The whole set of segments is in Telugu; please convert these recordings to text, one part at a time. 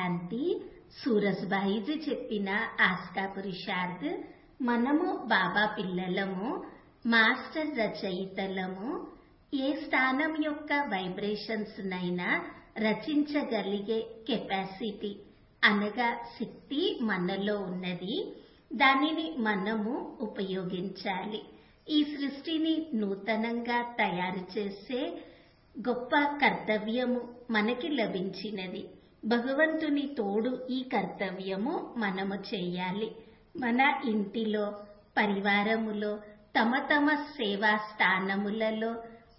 శాంతి సూరజ్బాయిజీ చెప్పిన ఆస్కా పురుషార్థ్ మనము బాబా పిల్లలము మాస్టర్ రచయితలము ఏ స్థానం యొక్క వైబ్రేషన్స్ నైనా రచించగలిగే కెపాసిటీ అనగా శక్తి మనలో ఉన్నది దానిని మనము ఉపయోగించాలి ఈ సృష్టిని నూతనంగా తయారు చేసే గొప్ప కర్తవ్యము మనకి లభించినది భగవంతుని తోడు ఈ కర్తవ్యము మనము చేయాలి మన ఇంటిలో పరివారములో తమ తమ సేవా స్థానములలో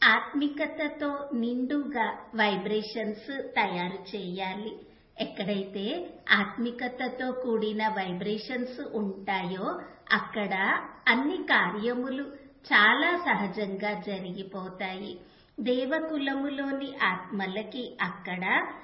ఆత్మికతతో నిండుగా వైబ్రేషన్స్ తయారు చేయాలి ఎక్కడైతే ఆత్మికతతో కూడిన వైబ్రేషన్స్ ఉంటాయో అక్కడ అన్ని కార్యములు చాలా సహజంగా జరిగిపోతాయి దేవకులములోని ఆత్మలకి అక్కడ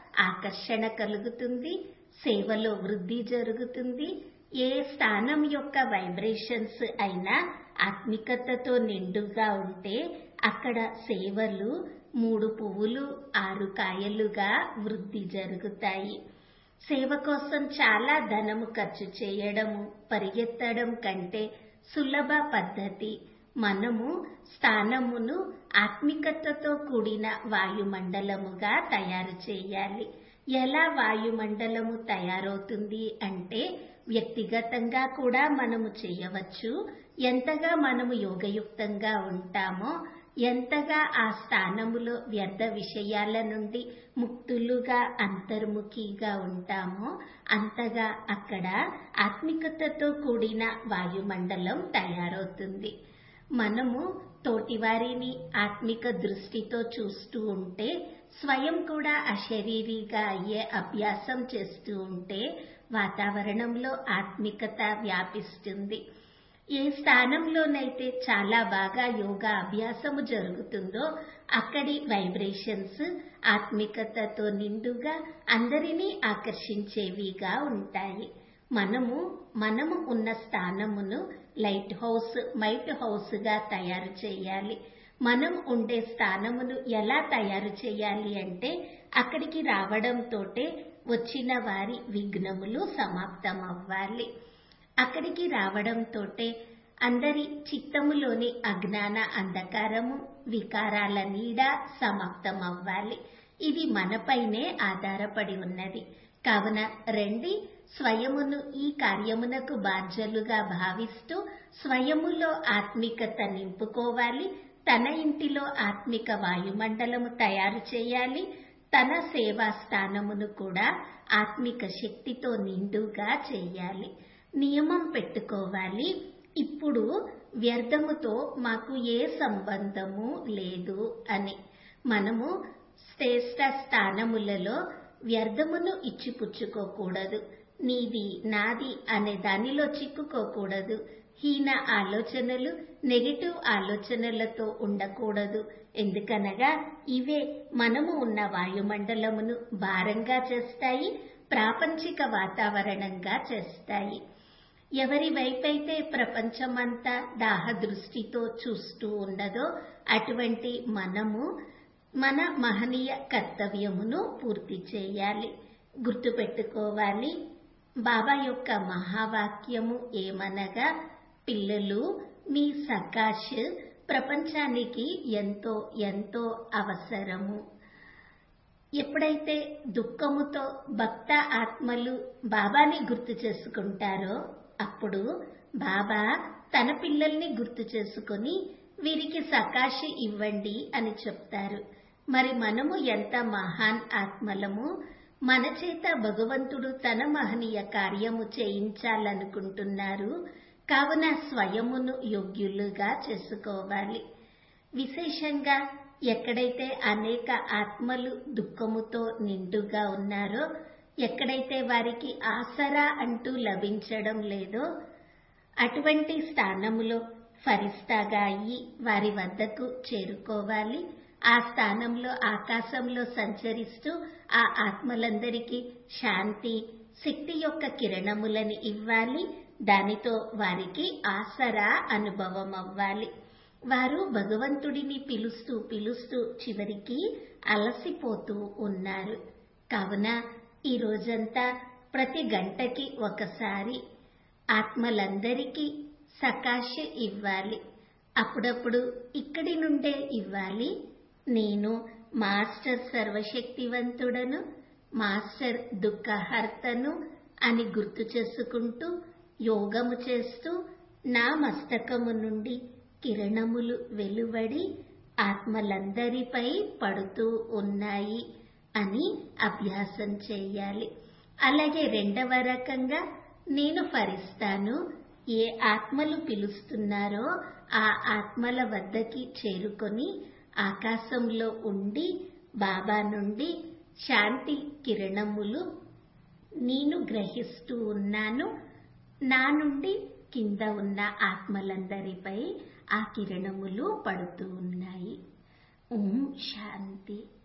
ఆకర్షణ కలుగుతుంది సేవలో వృద్ధి జరుగుతుంది ఏ స్థానం యొక్క వైబ్రేషన్స్ అయినా ఆత్మికతతో నిండుగా ఉంటే అక్కడ సేవలు మూడు పువ్వులు ఆరు కాయలుగా వృద్ధి జరుగుతాయి సేవ కోసం చాలా ధనము ఖర్చు చేయడము పరిగెత్తడం కంటే సులభ పద్ధతి మనము స్థానమును ఆత్మికతతో కూడిన వాయుమండలముగా తయారు చేయాలి ఎలా వాయుమండలము తయారవుతుంది అంటే వ్యక్తిగతంగా కూడా మనము చేయవచ్చు ఎంతగా మనము యోగయుక్తంగా ఉంటామో ఎంతగా ఆ స్థానములో వ్యర్థ విషయాల నుండి ముక్తులుగా అంతర్ముఖిగా ఉంటామో అంతగా అక్కడ ఆత్మికతతో కూడిన వాయుమండలం తయారవుతుంది మనము తోటివారిని ఆత్మిక దృష్టితో చూస్తూ ఉంటే స్వయం కూడా అశరీరిగా అయ్యే అభ్యాసం చేస్తూ ఉంటే వాతావరణంలో ఆత్మికత వ్యాపిస్తుంది ఏ స్థానంలోనైతే చాలా బాగా యోగా అభ్యాసము జరుగుతుందో అక్కడి వైబ్రేషన్స్ ఆత్మికతతో నిండుగా అందరినీ ఆకర్షించేవిగా ఉంటాయి మనము మనము ఉన్న స్థానమును లైట్ హౌస్ మైట్ హౌస్ గా తయారు చేయాలి మనం ఉండే స్థానమును ఎలా తయారు చేయాలి అంటే అక్కడికి రావడంతోటే వచ్చిన వారి విఘ్నములు సమాప్తం అవ్వాలి అక్కడికి రావడంతోటే అందరి చిత్తములోని అజ్ఞాన అంధకారము వికారాల నీడ సమాప్తం అవ్వాలి ఇది మనపైనే ఆధారపడి ఉన్నది కావున రండి స్వయమును ఈ కార్యమునకు బాధ్యులుగా భావిస్తూ స్వయములో ఆత్మికత నింపుకోవాలి తన ఇంటిలో ఆత్మిక వాయుమండలము తయారు చేయాలి తన సేవా స్థానమును కూడా ఆత్మిక శక్తితో నిండుగా చేయాలి నియమం పెట్టుకోవాలి ఇప్పుడు వ్యర్థముతో మాకు ఏ సంబంధము లేదు అని మనము శ్రేష్ట స్థానములలో వ్యర్థమును ఇచ్చిపుచ్చుకోకూడదు నీది నాది అనే దానిలో చిక్కుకోకూడదు హీన ఆలోచనలు నెగటివ్ ఆలోచనలతో ఉండకూడదు ఎందుకనగా ఇవే మనము ఉన్న వాయుమండలమును భారంగా చేస్తాయి ప్రాపంచిక వాతావరణంగా చేస్తాయి ఎవరి వైపైతే ప్రపంచమంతా దాహ దృష్టితో చూస్తూ ఉండదో అటువంటి మనము మన మహనీయ కర్తవ్యమును పూర్తి చేయాలి గుర్తుపెట్టుకోవాలి బాబా యొక్క మహావాక్యము ఏమనగా పిల్లలు మీ సకాష్ ప్రపంచానికి ఎంతో ఎంతో అవసరము ఎప్పుడైతే దుఃఖముతో భక్త ఆత్మలు బాబాని గుర్తు చేసుకుంటారో అప్పుడు బాబా తన పిల్లల్ని గుర్తు చేసుకొని వీరికి సకాశి ఇవ్వండి అని చెప్తారు మరి మనము ఎంత మహాన్ ఆత్మలము మన చేత భగవంతుడు తన మహనీయ కార్యము చేయించాలనుకుంటున్నారు కావున స్వయమును యోగ్యులుగా చేసుకోవాలి విశేషంగా ఎక్కడైతే అనేక ఆత్మలు దుఃఖముతో నిండుగా ఉన్నారో ఎక్కడైతే వారికి ఆసరా అంటూ లభించడం లేదో అటువంటి స్థానములో ఫరిస్తాగా అయ్యి వారి వద్దకు చేరుకోవాలి ఆ స్థానంలో ఆకాశంలో సంచరిస్తూ ఆ ఆత్మలందరికీ శాంతి శక్తి యొక్క కిరణములని ఇవ్వాలి దానితో వారికి ఆసరా అనుభవం అవ్వాలి వారు భగవంతుడిని పిలుస్తూ పిలుస్తూ చివరికి అలసిపోతూ ఉన్నారు కావున ఈ రోజంతా ప్రతి గంటకి ఒకసారి ఆత్మలందరికీ సకాశ ఇవ్వాలి అప్పుడప్పుడు ఇక్కడి నుండే ఇవ్వాలి నేను మాస్టర్ సర్వశక్తివంతుడను మాస్టర్ దుఃఖహర్తను అని గుర్తు చేసుకుంటూ యోగము చేస్తూ నా మస్తకము నుండి కిరణములు వెలువడి ఆత్మలందరిపై పడుతూ ఉన్నాయి అని అభ్యాసం చేయాలి అలాగే రెండవ రకంగా నేను ఫరిస్తాను ఏ ఆత్మలు పిలుస్తున్నారో ఆ ఆత్మల వద్దకి చేరుకొని ఆకాశంలో ఉండి బాబా నుండి శాంతి కిరణములు నేను గ్రహిస్తూ ఉన్నాను నా నుండి కింద ఉన్న ఆత్మలందరిపై ఆ కిరణములు పడుతూ ఉన్నాయి ఓం శాంతి